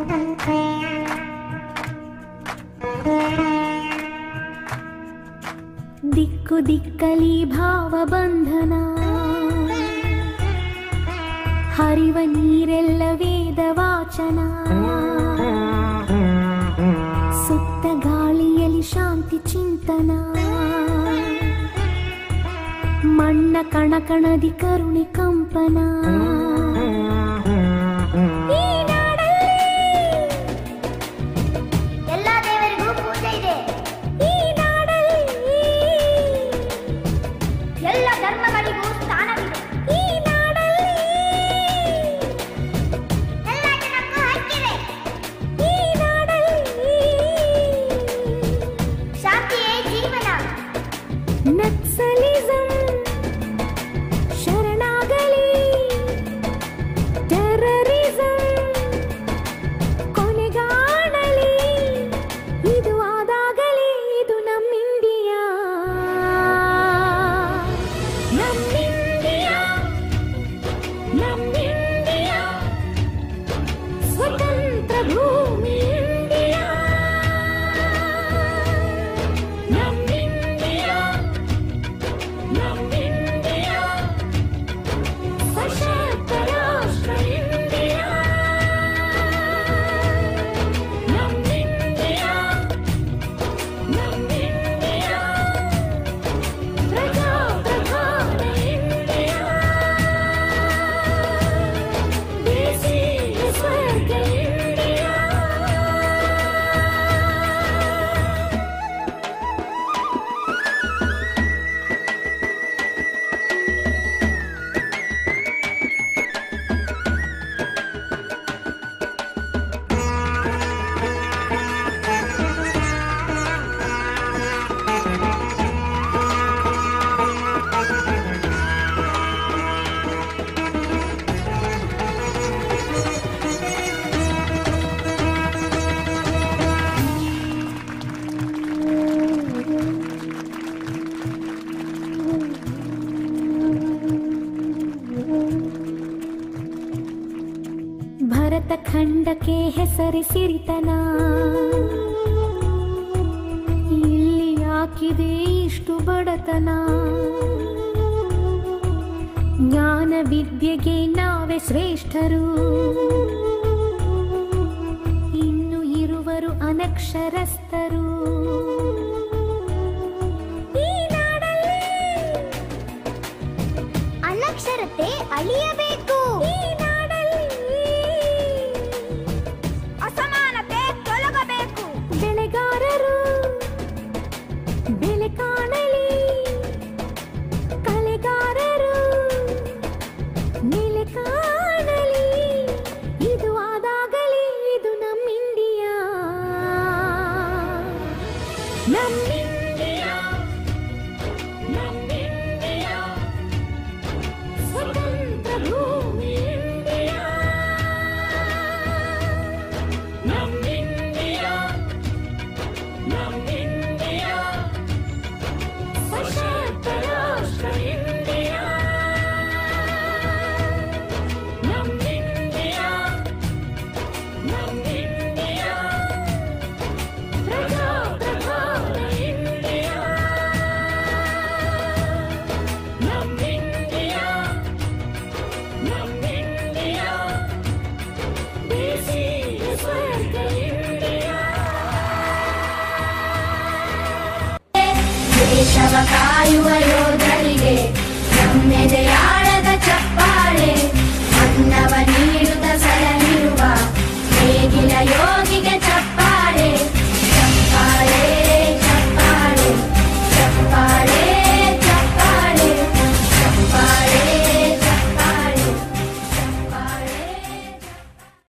ದಿಕ್ಕು ದಿಕ್ಕಲಿ ಭಾವಬಂಧನ ಹರಿವ ನೀರೆಲ್ಲ ವೇದ ವಾಚನ ಸುತ್ತ ಗಾಳಿಯಲ್ಲಿ ಶಾಂತಿ ಚಿಂತನ ಮಣ್ಣ ಕಣಕಣದಿ ಕರುಣೆ ಕಂಪನ ಈ ನಾಡಲ್ಲಿ ಎಲ್ಲ ದೇವರಿಗೂ ಪೂಜೆ ಇದೆ ಈ ನಾಡಲ್ಲಿ ಎಲ್ಲ ಧರ್ಮಗಳಿಗೂ ಸ್ಥಾನವಿದೆ ಈ ನಾಡಲ್ಲಿ ಎಲ್ಲ ಜನಕ್ಕೂ ಹಕ್ಕಿದೆ ಈ ನಾಡಲ್ಲಿ ಶಾಂತಿಯೇ ಜೀವನ ನಕ್ಸಲಿಸಂ ಶರಣಾಗಲಿ ಟೆರರಿಸಂ ಕೊನೆಗಾಣಲಿ ಇದು ಆದಾಗಲಿ ಇದು ನಮ್ಮಿಂಡಿಯಾ ನಮ್ಮಿಂಡಿಯಾ ನಮ್ಮಿಂಡಿಯಾ ಸ್ವತಂತ್ರ ಭೂಮಿ ಇಂಡಿಯಾ ನಮ್ಮಿಂಡಿಯಾ ನಮ್ಮಿಂಡಿಯಾ ಸಶಕ್ತ ರಾಷ್ಟ್ರ ಇಂಡಿಯಾ ನಮ್ಮಿಂಡಿಯಾ ನಮ್ಮಿಂಡಿಯಾ ಪ್ರಜಾ ಪ್ರಧಾನ ಇಂಡಿಯಾ ದೇಶೀಯ ಸ್ವರ್ಗ ಇಂಡಿಯಾ ಭರತ ಖಂಡಕ್ಕೆ ಹೆಸರಿ ಸಿರಿತನ ಇಲ್ಲಿ ಹಾಕಿದೆ ಇಷ್ಟು ಬಡತನ ಜ್ಞಾನ ವಿದ್ಯೆಗೆ ನಾವೇ ಶ್ರೇಷ್ಠರು ಇನ್ನು ಇರುವರು ಅನಕ್ಷರಸ್ಥರು ಈ ನಾಡಲ್ಲಿ ಅನಕ್ಷರತೆ ಅಳಿಯಬೇಕು ಈ ನಾಡಲ್ಲಿ ಅಸಮಾನತೆ ತೊಲಗಬೇಕು ಬೆಳೆಗಾರರು ಬೆಲೆ ಕಾಣಲಿ ಕಲೆಗಾರರು ನೆಲೆ ಕಾಣಲಿ ಇದು ಆದಾಗಲಿ ಇದು ನಮ್ಮಿಂಡಿಯಾ ನಮ್ಮಿಂಡಿಯಾ ನಮ್ಮಿಂಡಿಯಾ ಸ್ವತಂತ್ರ ಭೂಮಿ ಇಂಡಿಯಾ ನಮ್ಮಿಂಡಿಯಾ ನಮ್ಮಿಂಡಿಯಾ ಸಶಕ್ತ ರಾಷ್ಟ್ರ ಇಂಡಿಯಾ ನಮ್ಮಿಂಡಿಯಾ ನಮ್ಮಿಂಡಿಯಾ ಪ್ರಜಾ ಪ್ರಧಾನ ಇಂಡಿಯಾ ನಮ್ಮಿಂಡಿಯಾ ನಮ್ಮಿಂಡಿಯಾ ದೇಶೀಯ ಸ್ವರ್ಗ ಇಂಡಿಯಾ ದೇಶವ ಕಾಯುವ ಯೋಧರಿಗೆ ನಮ್ಮೆದೆಯಾಳದ ಚಪ್ಪಾಳೆ ಅನ್ನವ ನೀಡುತ್ತ ಸಲಹಿರುವ ನೇಗಿಲ ಯೋಗಿಗೆ